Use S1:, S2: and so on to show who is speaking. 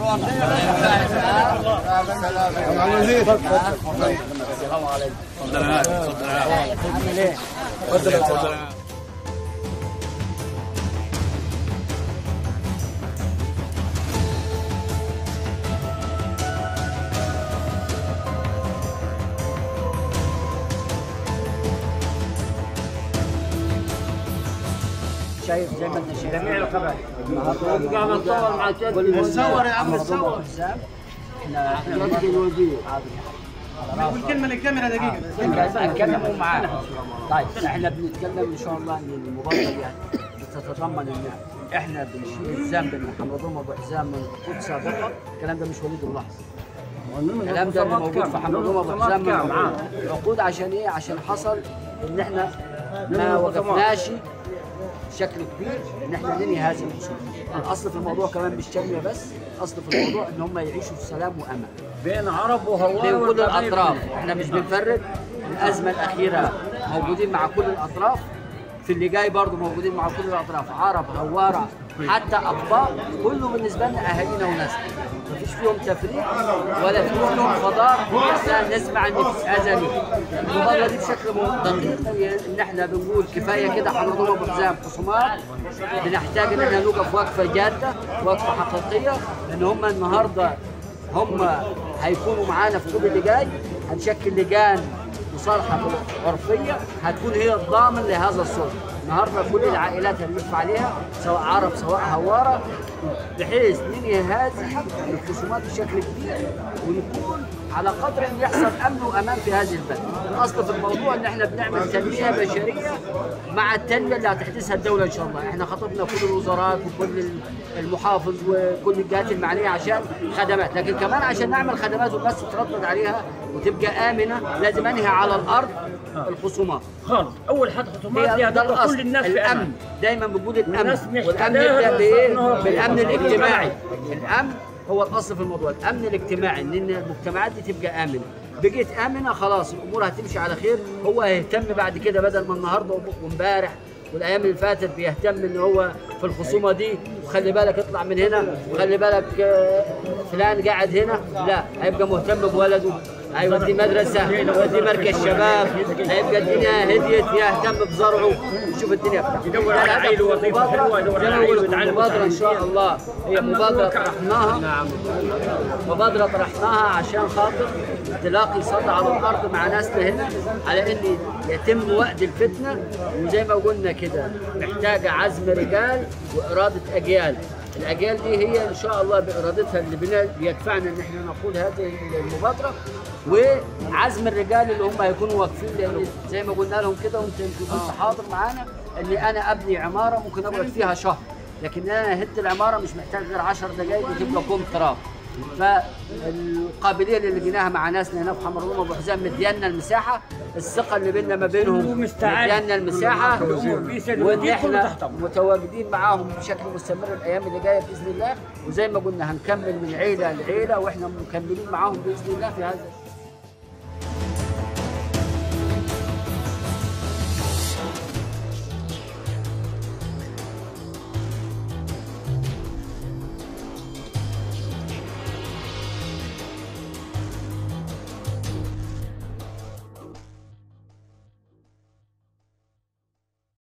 S1: شايف زي ما انت شايف
S2: جميع القبائل
S1: النهارده
S2: قاعد نصور مع الجد
S3: نصور يا عم نصور
S1: احنا احنا جد الوزير
S3: والكلمه للكاميرا دقيقه
S1: اتكلموا معاه طيب احنا بنتكلم ان شاء الله ان المبادره دي بتتضمن ان احنا بنشيل الذنب من حمدهم ابو حزام من عقود سابقه الكلام ده مش وليد اللحظه الكلام ده اللي موجود في حمدهم ابو حزام من عقود. عقود عشان ايه؟ عشان حصل ان احنا ما وقفناش بشكل كبير ان احنا ننهي هذه الخصومه. الاصل في الموضوع كمان مش تنميه بس، الاصل في الموضوع ان هم يعيشوا في سلام وامان.
S2: بين عرب وهوار
S1: بين كل
S2: والقبائل
S1: الاطراف احنا مش بنفرق الازمه الاخيره موجودين مع كل الاطراف في اللي جاي برضه موجودين مع كل الاطراف عرب هواره حتى اقباط كله بالنسبه لنا اهالينا وناسنا مفيش فيهم تفريق ولا فيهم فضار احنا نسمع ان في اذى ليه. المبادره دي بشكل دقيق ان احنا بنقول كفايه كده هنضرب ابو حزام خصومات بنحتاج ان احنا نوقف وقفه جاده وقفه حقيقيه ان هم النهارده هم هيكونوا معانا في كل اللي جاي هنشكل لجان مصالحه عرفيه هتكون هي الضامن لهذا الصلح النهارده كل العائلات هنلف عليها سواء عرب سواء هواره بحيث ننهي هذه الخصومات بشكل كبير ونكون على قدر ان يحصل امن وامان في هذه البلد. الاصل في الموضوع ان احنا بنعمل تنميه بشريه مع التنميه اللي هتحدثها الدوله ان شاء الله، احنا خاطبنا كل الوزارات وكل المحافظ وكل الجهات المعنيه عشان خدمات، لكن كمان عشان نعمل خدمات والناس تتردد عليها وتبقى امنه لازم انهي على الارض الخصومات.
S2: خالص اول حد خصومات
S1: هي
S2: دي
S1: ده
S2: هتبقى
S1: الاصل
S2: كل الناس في
S1: الامن
S2: امان
S1: دايما بنقول
S2: والناس
S1: الامن
S2: مش
S1: والامن
S2: محتاجة
S1: يبدا بايه؟
S2: إنه
S1: بالامن
S2: يكون
S1: الاجتماعي
S2: جماعي.
S1: الامن هو الاصل في الموضوع الامن الاجتماعي ان المجتمعات دي تبقى امنه بقيت امنه خلاص الامور هتمشي على خير هو هيهتم بعد كده بدل ما النهارده وامبارح والايام اللي فاتت بيهتم ان هو في الخصومه دي وخلي بالك اطلع من هنا وخلي بالك آه، فلان قاعد هنا لا هيبقى مهتم بولده هيودي مدرسه هيودي مركز شباب هيبقى الدنيا هديت يهتم بزرعه يشوف الدنيا بتاعته
S2: يدور على عيله وظيفة حلوة، يدور على عيله ويتعلم
S1: مبادره ان
S2: تعليم
S1: شاء الله هي مبادره
S2: المملكة.
S1: طرحناها
S2: نعم
S1: مبادرة طرحناها عشان خاطر تلاقي صدى على الأرض مع ناسنا هنا على إن يتم وقت الفتنة وزي ما قلنا كده محتاجة عزم رجال وإرادة أجيال الأجيال دي هي إن شاء الله بإرادتها اللي بنا بيدفعنا إن إحنا نقود هذه المبادرة وعزم الرجال اللي هم هيكونوا واقفين لأن زي ما قلنا لهم كده وأنت يمكن كنت حاضر معانا إن أنا أبني عمارة ممكن أقعد فيها شهر لكن انا هد العماره مش محتاج غير 10 دقائق وتبقى كوم تراب فالقابليه اللي لقيناها مع ناسنا هنا في حمر ابو حزام مديانا المساحه الثقه اللي بيننا ما بينهم
S2: ومستعد.
S1: مديانا المساحه
S2: الأمور بيسلموا
S1: وان
S2: فيكم
S1: احنا
S2: وتحتهم.
S1: متواجدين معاهم بشكل مستمر الايام اللي جايه باذن الله وزي ما قلنا هنكمل من عيله لعيله واحنا مكملين معاهم باذن الله في هذا